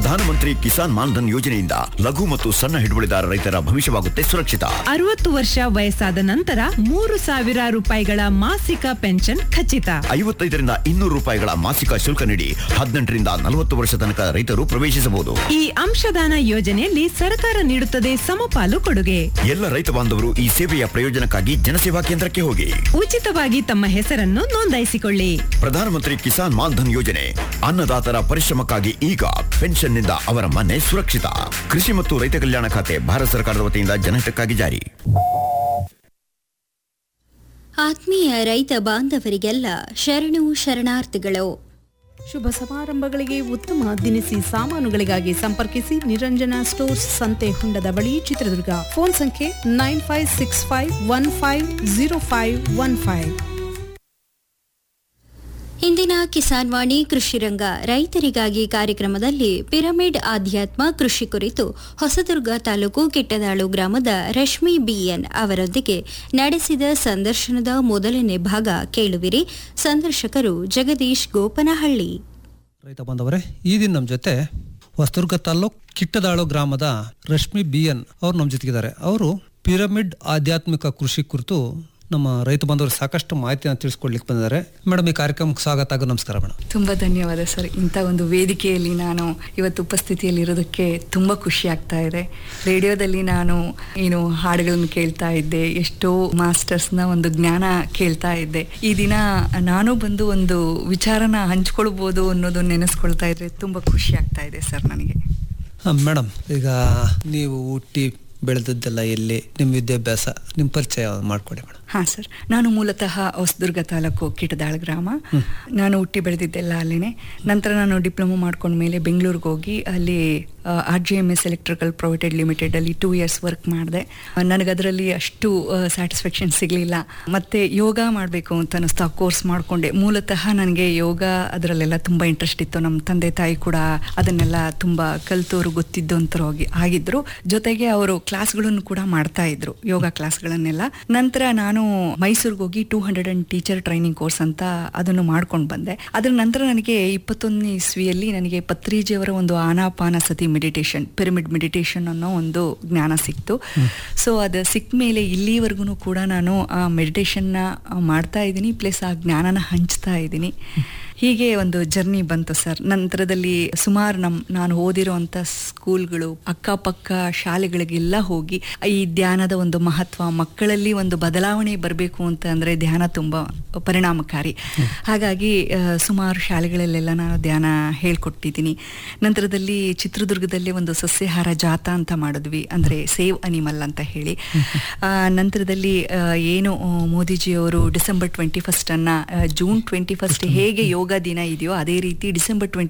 ಪ್ರಧಾನಮಂತ್ರಿ ಕಿಸಾನ್ ಮಾನ್ಧನ್ ಯೋಜನೆಯಿಂದ ಲಘು ಮತ್ತು ಸಣ್ಣ ಹಿಡುವಳಿದಾರ ರೈತರ ಭವಿಷ್ಯವಾಗುತ್ತೆ ಸುರಕ್ಷಿತ ಅರವತ್ತು ವರ್ಷ ವಯಸ್ಸಾದ ನಂತರ ಮೂರು ಸಾವಿರ ರೂಪಾಯಿಗಳ ಮಾಸಿಕ ಪೆನ್ಷನ್ ಖಚಿತ ಐವತ್ತೈದರಿಂದ ಇನ್ನೂರು ರೂಪಾಯಿಗಳ ಮಾಸಿಕ ಶುಲ್ಕ ನೀಡಿ ಹದಿನೆಂಟರಿಂದ ನಲವತ್ತು ವರ್ಷ ತನಕ ರೈತರು ಪ್ರವೇಶಿಸಬಹುದು ಈ ಅಂಶದಾನ ಯೋಜನೆಯಲ್ಲಿ ಸರ್ಕಾರ ನೀಡುತ್ತದೆ ಸಮಪಾಲು ಕೊಡುಗೆ ಎಲ್ಲ ರೈತ ಬಾಂಧವರು ಈ ಸೇವೆಯ ಪ್ರಯೋಜನಕ್ಕಾಗಿ ಜನಸೇವಾ ಕೇಂದ್ರಕ್ಕೆ ಹೋಗಿ ಉಚಿತವಾಗಿ ತಮ್ಮ ಹೆಸರನ್ನು ನೋಂದಾಯಿಸಿಕೊಳ್ಳಿ ಪ್ರಧಾನಮಂತ್ರಿ ಕಿಸಾನ್ ಮಾನ್ಧನ್ ಯೋಜನೆ ಅನ್ನದಾತರ ಪರಿಶ್ರಮಕ್ಕಾಗಿ ಈಗ ಪೆನ್ಷನ್ನಿಂದ ಅವರ ಮನೆ ಸುರಕ್ಷಿತ ಕೃಷಿ ಮತ್ತು ರೈತ ಕಲ್ಯಾಣ ಖಾತೆ ಭಾರತ ಸರ್ಕಾರದ ವತಿಯಿಂದ ಜನಹಿತಕ್ಕಾಗಿ ಜಾರಿ ಆತ್ಮೀಯ ರೈತ ಬಾಂಧವರಿಗೆಲ್ಲ ಶರಣು ಶರಣಾರ್ಥಿಗಳು ಶುಭ ಸಮಾರಂಭಗಳಿಗೆ ಉತ್ತಮ ದಿನಸಿ ಸಾಮಾನುಗಳಿಗಾಗಿ ಸಂಪರ್ಕಿಸಿ ನಿರಂಜನ ಸ್ಟೋರ್ಸ್ ಸಂತೆ ಹೊಂಡದ ಬಳಿ ಚಿತ್ರದುರ್ಗ ಫೋನ್ ಸಂಖ್ಯೆ nine five six five one five zero five one five ಇಂದಿನ ಕಿಸಾನ್ ವಾಣಿ ಕೃಷಿ ರಂಗ ರೈತರಿಗಾಗಿ ಕಾರ್ಯಕ್ರಮದಲ್ಲಿ ಪಿರಮಿಡ್ ಆಧ್ಯಾತ್ಮ ಕೃಷಿ ಕುರಿತು ಹೊಸದುರ್ಗ ತಾಲೂಕು ಕಿಟ್ಟದಾಳು ಗ್ರಾಮದ ರಶ್ಮಿ ಬಿಎನ್ ಅವರೊಂದಿಗೆ ನಡೆಸಿದ ಸಂದರ್ಶನದ ಮೊದಲನೇ ಭಾಗ ಕೇಳುವಿರಿ ಸಂದರ್ಶಕರು ಜಗದೀಶ್ ಗೋಪನಹಳ್ಳಿ ರೈತ ಬಾಂಧವರೇ ಈ ದಿನ ನಮ್ಮ ಜೊತೆ ಹೊಸದುರ್ಗ ತಾಲ್ಲೂಕ್ ಕಿಟ್ಟದಾಳು ಗ್ರಾಮದ ರಶ್ಮಿ ಬಿ ಎನ್ ಅವ್ರು ನಮ್ಮ ಜೊತೆಗಿದ್ದಾರೆ ಅವರು ಪಿರಮಿಡ್ ಆಧ್ಯಾತ್ಮಿಕ ಕೃಷಿ ಕುರಿತು ನಮ್ಮ ರೈತ ಬಾಂಧವರು ಸಾಕಷ್ಟು ಮಾಹಿತಿಯನ್ನು ತಿಳಿಸ್ಕೊಡ್ಲಿಕ್ಕೆ ಬಂದಿದ್ದಾರೆ ಮೇಡಮ್ ಈ ಕಾರ್ಯಕ್ರಮಕ್ಕೆ ಸ್ವಾಗತ ಹಾಗೂ ನಮಸ್ಕಾರ ಮೇಡಮ್ ತುಂಬ ಧನ್ಯವಾದ ಸರ್ ಇಂಥ ಒಂದು ವೇದಿಕೆಯಲ್ಲಿ ನಾನು ಇವತ್ತು ಉಪಸ್ಥಿತಿಯಲ್ಲಿರೋದಕ್ಕೆ ತುಂಬ ಖುಷಿ ಆಗ್ತಾ ಇದೆ ರೇಡಿಯೋದಲ್ಲಿ ನಾನು ಏನು ಹಾಡುಗಳನ್ನು ಕೇಳ್ತಾ ಇದ್ದೆ ಎಷ್ಟೋ ಮಾಸ್ಟರ್ಸ್ನ ಒಂದು ಜ್ಞಾನ ಕೇಳ್ತಾ ಇದ್ದೆ ಈ ದಿನ ನಾನು ಬಂದು ಒಂದು ವಿಚಾರನ ಹಂಚ್ಕೊಳ್ಬೋದು ಅನ್ನೋದು ನೆನೆಸ್ಕೊಳ್ತಾ ಇದ್ರೆ ತುಂಬ ಖುಷಿ ಆಗ್ತಾ ಇದೆ ಸರ್ ನನಗೆ ಮೇಡಮ್ ಈಗ ನೀವು ಹುಟ್ಟಿ ಬೆಳೆದದ್ದೆಲ್ಲ ಎಲ್ಲಿ ನಿಮ್ಮ ವಿದ್ಯಾಭ್ಯಾಸ ನಿಮ್ಮ ಪರಿಚಯ ಮಾಡ್ಕೊಡಿ ಮೇಡಮ್ ಹಾಂ ಸರ್ ನಾನು ಮೂಲತಃ ಹೊಸದುರ್ಗ ತಾಲೂಕು ಕಿಟದಾಳ್ ಗ್ರಾಮ ನಾನು ಹುಟ್ಟಿ ಬೆಳೆದಿದ್ದೆಲ್ಲ ಅಲ್ಲಿನೇ ನಂತರ ನಾನು ಡಿಪ್ಲೊಮೊ ಮಾಡ್ಕೊಂಡ್ಮೇಲೆ ಬೆಂಗಳೂರಿಗೆ ಹೋಗಿ ಅಲ್ಲಿ R G M S electrical private limited ಅಲ್ಲಿ ಟೂ ಇಯರ್ಸ್ ವರ್ಕ್ ಮಾಡಿದೆ ನನಗದರಲ್ಲಿ ಅಷ್ಟು ಸ್ಯಾಟಿಸ್ಫ್ಯಾಕ್ಷನ್ ಸಿಗಲಿಲ್ಲ ಮತ್ತೆ ಯೋಗ ಮಾಡಬೇಕು ಅಂತ ಅನ್ನಿಸ್ತು ಆ ಕೋರ್ಸ್ ಮಾಡಿಕೊಂಡೆ ಮೂಲತಃ ನನಗೆ ಯೋಗ ಅದರಲ್ಲೆಲ್ಲ ತುಂಬ ಇಂಟ್ರೆಸ್ಟ್ ಇತ್ತು ನಮ್ಮ ತಂದೆ ತಾಯಿ ಕೂಡ ಅದನ್ನೆಲ್ಲ ತುಂಬ ಕಲ್ತೋರು ಗೊತ್ತಿದ್ದು ಅಂತರೋಗಿ ಆಗಿದ್ರು ಜೊತೆಗೆ ಅವರು ಕ್ಲಾಸ್ಗಳನ್ನು ಕೂಡ ಮಾಡ್ತಾ ಇದ್ರು ಯೋಗ ಕ್ಲಾಸ್ಗಳನ್ನೆಲ್ಲ ನಂತರ ನಾನು ಮೈಸೂರಿಗೆ ಹೋಗಿ two hundred and teacher training course ಅಂತ ಅದನ್ನು ಮಾಡ್ಕೊಂಡು ಬಂದೆ ಅದರ ನಂತರ ನನಗೆ ಇಪ್ಪತ್ತೊಂದನೇ ಇಸ್ವಿಯಲ್ಲಿ ನನಗೆ ಪತ್ರಿಜಿಯವರ ಒಂದು ಆನಾಪಾನ ಸತಿ ಮೆಡಿಟೇಷನ್ ಪಿರಮಿಡ್ ಮೆಡಿಟೇಷನ್ ಅನ್ನೋ ಒಂದು ಜ್ಞಾನ ಸಿಕ್ತು ಸೊ ಅದು ಸಿಕ್ಕ ಮೇಲೆ ಇಲ್ಲಿವರೆಗೂ ಕೂಡ ನಾನು ಆ ಮೆಡಿಟೇಷನ್ನ ಮಾಡ್ತಾ ಇದ್ದೀನಿ ಪ್ಲಸ್ ಆ ಜ್ಞಾನನ ಹಂಚ್ತಾ ಇದ್ದೀನಿ ಹೀಗೆ ಒಂದು ಜರ್ನಿ ಬಂತು ಸರ್ ನಂತರದಲ್ಲಿ ಸುಮಾರು ನಮ್ ನಾನು ಓದಿರೋಂಥ ಸ್ಕೂಲ್ಗಳು ಅಕ್ಕಪಕ್ಕ ಶಾಲೆಗಳಿಗೆಲ್ಲ ಹೋಗಿ ಈ ಧ್ಯಾನದ ಒಂದು ಮಹತ್ವ ಮಕ್ಕಳಲ್ಲಿ ಒಂದು ಬದಲಾವಣೆ ಬರಬೇಕು ಅಂತ ಅಂದ್ರೆ ಧ್ಯಾನ ತುಂಬ ಪರಿಣಾಮಕಾರಿ ಹಾಗಾಗಿ ಆ, ಸುಮಾರು ಶಾಲೆಗಳಲ್ಲೆಲ್ಲ ನಾನು ಧ್ಯಾನ ಹೇಳ್ಕೊಟ್ಟಿದ್ದೀನಿ ನಂತರದಲ್ಲಿ ಚಿತ್ರದುರ್ಗದಲ್ಲಿ ಒಂದು ಸಸ್ಯಾಹಾರ ಜಾಥಾ ಅಂತ ಮಾಡಿದ್ವಿ ಅಂದ್ರೆ ಸೇವ್ ಅನಿಮಲ್ ಅಂತ ಹೇಳಿ ಆ, ನಂತರದಲ್ಲಿ ಆ, ಏನು ಆ, ಮೋದಿಜಿಯವರು ಡಿಸೆಂಬರ್ ಟ್ವೆಂಟಿ ಫಸ್ಟ್ ಅನ್ನ ಆ, ಜೂನ್ ಟ್ವೆಂಟಿ ಫಸ್ಟ್ ಹೇಗೆ ಯೋಗ ದಿನ ಇದೆಯೋ ಅದೇ ರೀತಿ ಡಿಸೆಂಬರ್ ಟ್ವೆಂಟಿ